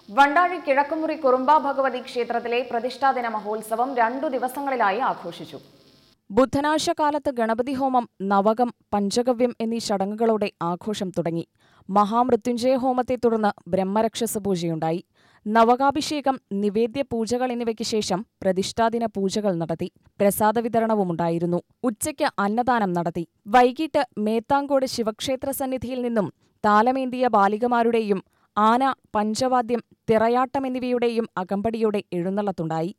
വണ്ടാഴി കിഴക്കുമുറി കുറുമ്പ ഭഗവതി ക്ഷേത്രത്തിലെ പ്രതിഷ്ഠാദിന മഹോത്സവം രണ്ടു ദിവസങ്ങളിലായി ആഘോഷിച്ചു ബുധനാഴ്ച കാലത്ത് ഗണപതി ഹോമം നവകം പഞ്ചഗവ്യം എന്നീ ചടങ്ങുകളോടെ ആഘോഷം തുടങ്ങി മഹാമൃത്യുഞ്ജയ ഹോമത്തെ തുടർന്ന് ബ്രഹ്മരക്ഷസ പൂജയുണ്ടായി നവകാഭിഷേകം നിവേദ്യ പൂജകൾ എന്നിവയ്ക്ക് ശേഷം പ്രതിഷ്ഠാദിന പൂജകൾ നടത്തി പ്രസാദ വിതരണവുമുണ്ടായിരുന്നു ഉച്ചയ്ക്ക് അന്നദാനം നടത്തി വൈകിട്ട് മേത്താങ്കോട് ശിവക്ഷേത്ര സന്നിധിയിൽ നിന്നും താലമേന്തിയ ബാലികമാരുടെയും ആന പഞ്ചവാദ്യം തിറയാട്ടം എന്നിവയുടെയും അകമ്പടിയോടെ എഴുന്നള്ളത്തുണ്ടായി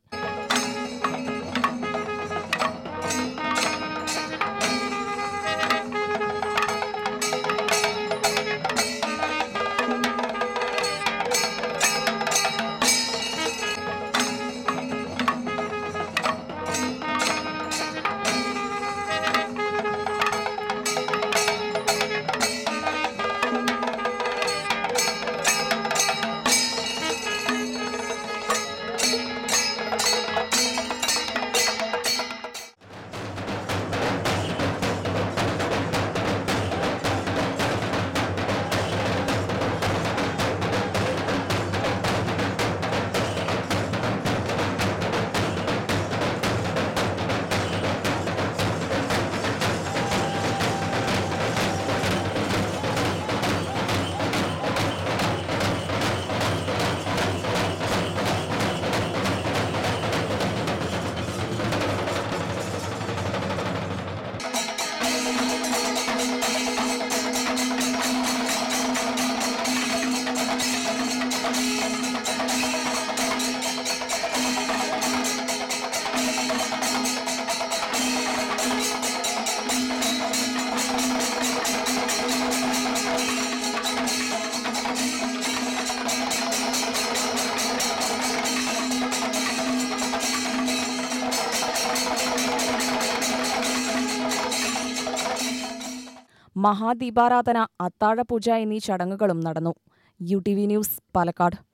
മഹാദീപാരാധന അത്താഴപൂജ എന്നീ ചടങ്ങുകളും നടന്നു U T V news Palakkad